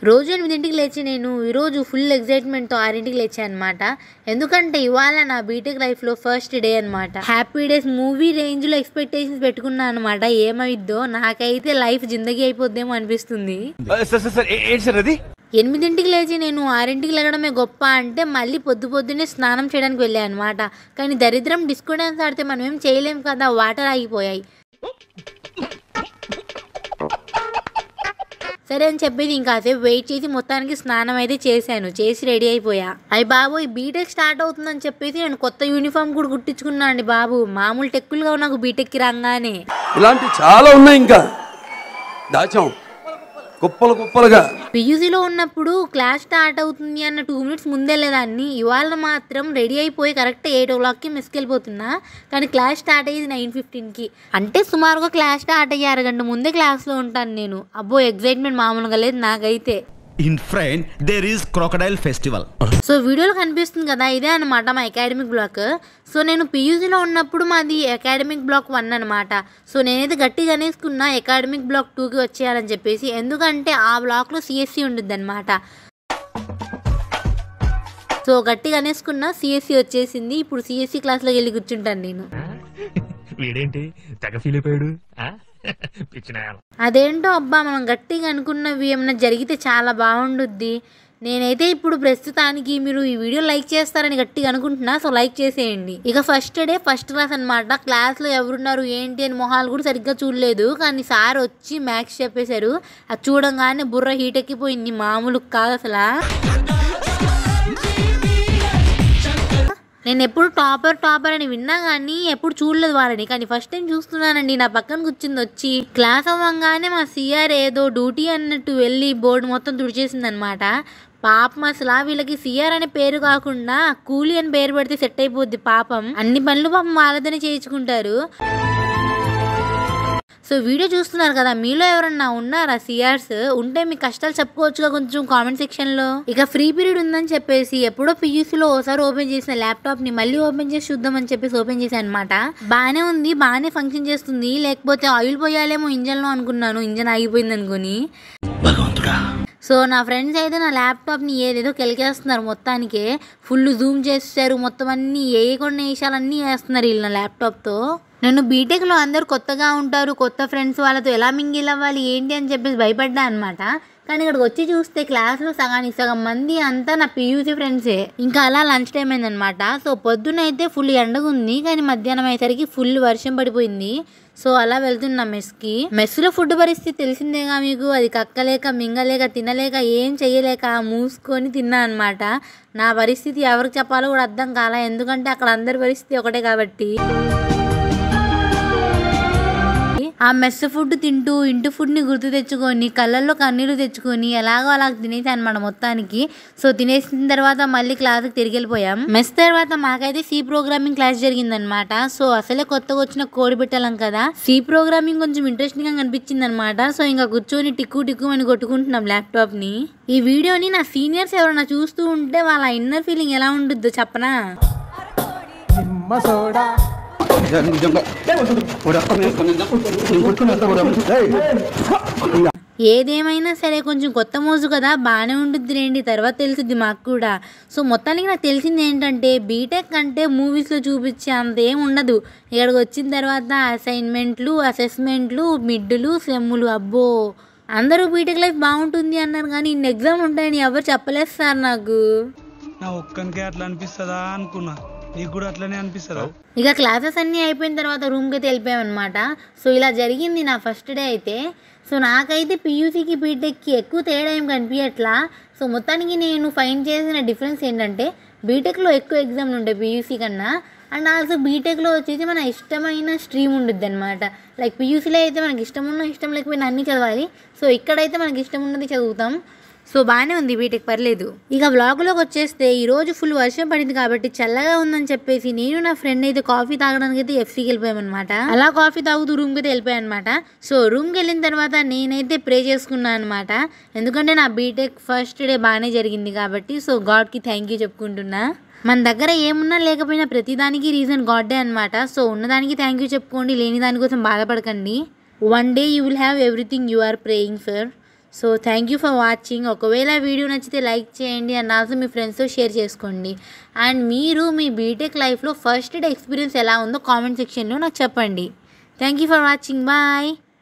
రోజు ఎనిమిదింటికి లేచి నేను ఈరోజు ఫుల్ ఎగ్జైట్మెంట్తో ఆరింటికి లేచాను అనమాట ఎందుకంటే ఇవాళ నా బీటెక్ లైఫ్లో ఫస్ట్ డే అనమాట హ్యాపీ డేస్ మూవీ రేంజ్లో ఎక్స్పెక్టేషన్స్ పెట్టుకున్నాను అనమాట ఏమైద్దో నాకైతే లైఫ్ జిందగీ అయిపోద్దేమో అనిపిస్తుంది సార్ సార్ సార్ ఏ- ఏంటి సార్ అది ఎనిమిదింటికి లేచి నేను ఆరింటికి లేగడమే గొప్ప అంటే మళ్ళీ పొద్దు పొద్దున్నే స్నానం చేయడానికి వెళ్ళాను అనమాట కానీ దరిద్రం డిస్కో డాన్స్ ఆడితే మనం ఏం చేయలేం కదా వాటర్ ఆగిపోయాయి సరే అని చెప్పేసి ఇంకాసేపు వెయిట్ చేసి మొత్తానికి స్నానం అయితే చేశాను చేసి రెడీ అయిపోయా అయ్యి బాబు ఈ బీటెక్ స్టార్ట్ అవుతుందని చెప్పేసి నేను కొత్త యూనిఫామ్ కూడా కుట్టించుకున్నాను అండి బాబు మామూలు టెక్కులుగా నాకు బీటెక్కి రాగానే ఇలాంటి చాలా ఉన్నాయి ఇంకా దాచాం కుప్పలు కుప్పలుగా పియూసీలో ఉన్నప్పుడు క్లాస్ స్టార్ట్ అవుతుంది అన్న టూ మినిట్స్ ముందే లేదాన్ని ఇవాళ మాత్రం రెడీ అయిపోయి కరెక్ట్ ఎయిట్ ఓ క్లాక్కి మిస్కి వెళ్ళిపోతున్నా కానీ క్లాస్ స్టార్ట్ అయ్యేది నైన్ ఫిఫ్టీన్కి అంటే సుమారుగా క్లాస్ స్టార్ట్ అయ్యి అరగంట ముందే క్లాస్లో ఉంటాను నేను అబ్బో ఎగ్జైట్మెంట్ మామూలుగా లేదు నాకైతే In front, there is crocodile festival. So వీడియోలో కనిపిస్తుంది కదా ఇదే అనమాట మా అకాడమిక్ బ్లాక్ సో నేను పీయూసీలో ఉన్నప్పుడు మాది అకాడమిక్ బ్లాక్ వన్ అనమాట సో నేనైతే గట్టిగా అనేసుకున్నా అకాడమిక్ బ్లాక్ టూకి వచ్చేయాలని చెప్పేసి ఎందుకంటే ఆ బ్లాక్లో సిఎస్సి ఉంటుంది అనమాట సో గట్టిగా అనేసుకున్నా సిఎస్సి వచ్చేసింది ఇప్పుడు సిఎస్సి క్లాస్లోకి వెళ్ళి కూర్చుంటాను నేను వీడేంటి తెగ ఫీల్ అయిపోయాడు ఆ? పిచ్చిన అదేంటో అబ్బా మనం గట్టిగా అనుకున్నవి ఏమైనా జరిగితే చాలా బాగుండుద్ది నేనైతే ఇప్పుడు ప్రస్తుతానికి మీరు ఈ వీడియో లైక్ చేస్తారని గట్టిగా అనుకుంటున్నా సో లైక్ చేసేయండి ఇక ఫస్ట్ డే ఫస్ట్ క్లాస్ అనమాట క్లాస్లో ఎవరున్నారు ఏంటి అని మొహాలు కూడా సరిగ్గా చూడలేదు కానీ సార్ వచ్చి మ్యాథ్స్ చెప్పేశారు అది చూడంగానే బుర్ర హీట్ ఎక్కిపోయింది మామూలు కాదు అసలు నేను ఎప్పుడు టాపర్ టాపర్ అని విన్నా కానీ ఎప్పుడు చూడలేదు వాళ్ళని కానీ ఫస్ట్ టైం చూస్తున్నానండి నా పక్కన కూర్చుంది వచ్చి క్లాస్ అవ్వగానే మా సిఆర్ ఏదో డ్యూటీ అన్నట్టు వెళ్ళి బోర్డు మొత్తం తుడిచేసింది అనమాట పాపం అసలు వీళ్ళకి సిఆర్ అనే పేరు కాకుండా కూలీ అని పేరు పెడితే సెట్ అయిపోద్ది పాపం అన్ని పనులు పాపం వాళ్ళతోనే చేయించుకుంటారు సో వీడియో చూస్తున్నారు కదా మీలో ఎవరన్నా ఉన్నారా సిఆర్స్ ఉంటే మీ కష్టాలు చెప్పుకోవచ్చుగా కొంచెం కామెంట్ సెక్షన్ లో ఇక ఫ్రీ పీరియడ్ ఉందని చెప్పేసి ఎప్పుడో PUC లో ఓసారి ఓపెన్ చేసిన ల్యాప్టాప్ ని మళ్ళీ ఓపెన్ చేసి చూద్దామని చెప్పేసి ఓపెన్ చేశాను అనమాట బానే ఉంది బాగానే ఫంక్షన్ చేస్తుంది లేకపోతే ఆయిల్ పోయాలేమో ఇంజన్ లో అనుకున్నాను ఇంజన్ ఆగిపోయింది అనుకుని సో నా ఫ్రెండ్స్ అయితే నా ల్యాప్టాప్ని ఏదేదో కెలికేస్తున్నారు మొత్తానికే ఫుల్ జూమ్ చేస్తారు మొత్తం అన్ని ఏ కొన్ని విషయాలన్నీ వేస్తున్నారు వీళ్ళు నా ల్యాప్టాప్తో నేను బీటెక్లో అందరూ కొత్తగా ఉంటారు కొత్త ఫ్రెండ్స్ వాళ్ళతో ఎలా మింగిల్ అవ్వాలి ఏంటి అని చెప్పేసి భయపడ్డా అనమాట కానీ ఇక్కడికి వచ్చి చూస్తే క్లాస్లో సగానికి సగం మంది అంతా నా పీయూసీ ఫ్రెండ్సే ఇంకా అలా లంచ్ టైం అయిందనమాట సో పొద్దున అయితే ఫుల్ ఎండగా ఉంది కానీ మధ్యాహ్నం అయ్యేసరికి ఫుల్ వర్షం పడిపోయింది సో అలా వెళ్తున్నా మెస్కి మెస్లో ఫుడ్ పరిస్థితి తెలిసిందేగా మీకు అది కక్కలేక మింగలేక తినలేక ఏం చెయ్యలేక మూసుకొని తిన్నా అనమాట నా పరిస్థితి ఎవరికి చెప్పాలో కూడా అర్థం కాల ఎందుకంటే అక్కడ అందరి పరిస్థితి ఒకటే కాబట్టి ఆ మెస్ ఫుడ్ తింటూ ఇంటి ఫుడ్ని గుర్తు తెచ్చుకొని కళ్ళల్లో కన్నీళ్ళు తెచ్చుకొని ఎలాగో అలా తినేసాను అనమాట మొత్తానికి సో తినేసిన తర్వాత మళ్ళీ క్లాస్కి తిరిగి వెళ్ళిపోయాం మెస్ తర్వాత మాకైతే సి ప్రోగ్రామింగ్ క్లాస్ జరిగిందనమాట సో అసలే కొత్తగా వచ్చిన కోడి పెట్టాలం కదా సి ప్రోగ్రామింగ్ కొంచెం ఇంట్రెస్టింగ్ గా కనిపించింది అనమాట సో ఇంకా కూర్చొని టిక్కు టిక్కు అని కొట్టుకుంటున్నాం ల్యాప్టాప్ ని ఈ వీడియోని నా సీనియర్స్ ఎవరైనా చూస్తూ ఉంటే వాళ్ళ ఇన్నర్ ఫీలింగ్ ఎలా ఉంటుందో చెప్పనా ఏదేమైనా సరే కొంచెం కొత్త మోజు కదా బాగానే ఉంటుంది రేండి తర్వాత తెలిసింది మాకు కూడా సో మొత్తానికి నాకు తెలిసింది ఏంటంటే బీటెక్ అంటే మూవీస్లో చూపించే అంత ఏం ఉండదు ఇక్కడికి వచ్చిన తర్వాత అసైన్మెంట్లు అసెస్మెంట్లు మిడ్లు సెమ్ములు అబ్బో అందరూ బీటెక్ లైఫ్ బాగుంటుంది అన్నారు కానీ ఇన్ని ఎగ్జామ్ ఉంటాయని ఎవరు చెప్పలేదు సార్ నాకు నా ఒక్కనికే అట్లా అనిపిస్తుందా అనుకున్నా నీకు కూడా అట్లనే అనిపిస్తుందా ఇక క్లాసెస్ అన్నీ అయిపోయిన తర్వాత రూమ్కి అయితే వెళ్ళిపోయామన్నమాట సో ఇలా జరిగింది నా ఫస్ట్ డే అయితే సో నాకైతే పీయూసీకి బీటెక్కి ఎక్కువ తేడా ఏం కనిపించట్లా సో మొత్తానికి నేను ఫైన్ చేసిన డిఫరెన్స్ ఏంటంటే బీటెక్లో ఎక్కువ ఎగ్జామ్లు ఉంటాయి పీయూసీ కన్నా అండ్ ఆల్సో బీటెక్లో వచ్చేసి మన ఇష్టమైన స్ట్రీమ్ ఉంటుంది అనమాట లైక్ పీయూసీలో అయితే మనకి ఇష్టం ఉన్న ఇష్టం లేకపోయినా అన్నీ చదవాలి సో ఇక్కడైతే మనకి ఇష్టం ఉన్నది చదువుతాం సో బాగానే ఉంది బీటెక్ పర్లేదు ఇక వ్లాగ్లోకి వచ్చేస్తే ఈ రోజు ఫుల్ వర్షం పడింది కాబట్టి చల్లగా ఉందని చెప్పేసి నేను నా ఫ్రెండ్ అయితే కాఫీ తాగడానికి అయితే ఎఫ్సీకి వెళ్ళిపోయామన్నమాట అలా కాఫీ తాగుతూ రూమ్కి అయితే వెళ్ళిపోయాను అనమాట సో రూమ్కి వెళ్ళిన తర్వాత నేనైతే ప్రే చేసుకున్నాను అనమాట ఎందుకంటే నా బీటెక్ ఫస్ట్ డే బాగానే జరిగింది కాబట్టి సో గాడ్కి థ్యాంక్ యూ చెప్పుకుంటున్నా మన దగ్గర ఏమున్నా లేకపోయినా ప్రతిదానికి రీజన్ గాడ్డే అనమాట సో ఉన్నదానికి థ్యాంక్ యూ చెప్పుకోండి లేని దానికోసం బాధపడకండి one day you will have everything you are praying for so thank you for watching ఒకవేళ వీడియో నచ్చితే లైక్ చేయండి అండ్ ఆల్సో మీ ఫ్రెండ్స్తో షేర్ చేసుకోండి అండ్ మీరు మీ బీటెక్ లైఫ్లో ఫస్ట్ డే ఎక్స్పీరియన్స్ ఎలా ఉందో కామెంట్ సెక్షన్లో నాకు చెప్పండి thank you for watching bye